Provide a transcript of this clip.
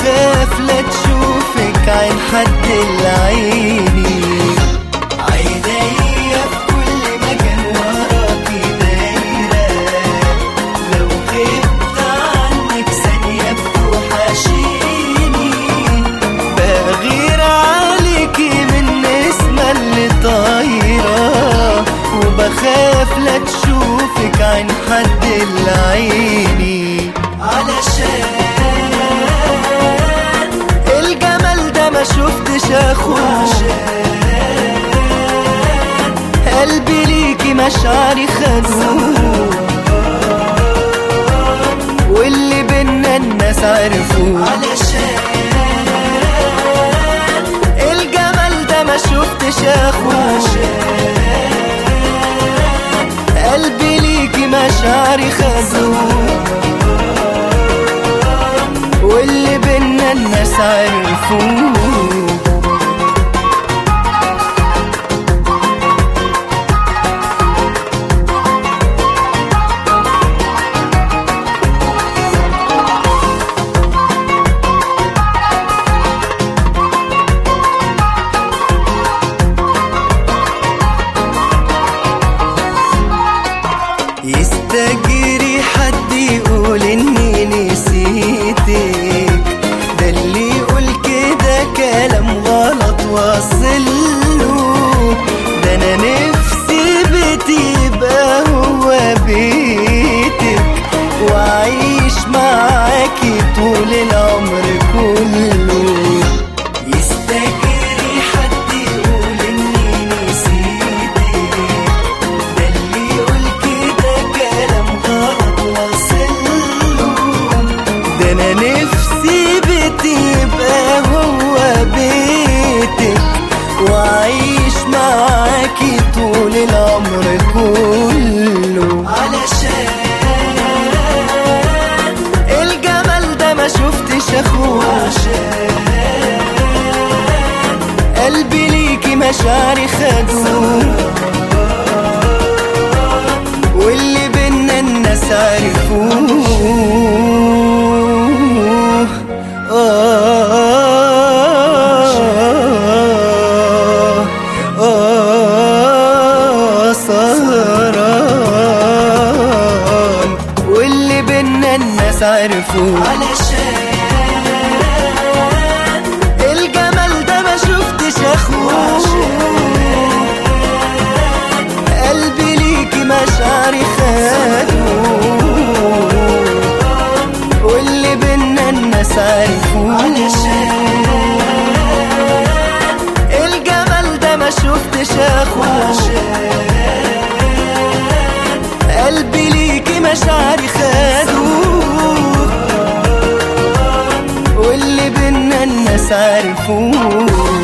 وبخاف لا تشوفك عين حد العيني عينيا في كل مكان وراكي دايرة لو غبت عنك ثانية بتوحشيني بغير عليكي من نسمة اللي طايرة وبخاف لا تشوفك عين حد العيني علشان الجمال ده ما شفتش اخوه قلبي ليكي مشاعري خدوه واللي بينا الناس عرفوه علشان الجمال ده ما شفتش اخوه قلبي ليكي مشاعري خدوه واللي بينا الناس عرفوه يستجري حد يقول اني نسيتك ده اللي يقول كده كلام غلط واصله ده انا نفسي بيتي يبقى هو بيتك واعيش معاكي طول العمر كله يستجري حد يقول اني نسيتك ده اللي يقول كده كلام غلط واصله ده انا نفسي بيتي يبقى هو بيتك واعيش معاكي طول العمر كله علشان الجمال ده ما شفتش اخوه قلبي ليكي مشاعري خدوه واللي بينا الناس عرفوه آه آه سهران واللي بينا الناس عرفوه علشان الجمال ده ما شفتش اخوه قلبي ليكي مشاعري خدوه واللي بينا الناس عرفوه الجمال ده ما شفتش اخوه قلبي ليكي مشاعري خدوه واللي بينا الناس عرفوه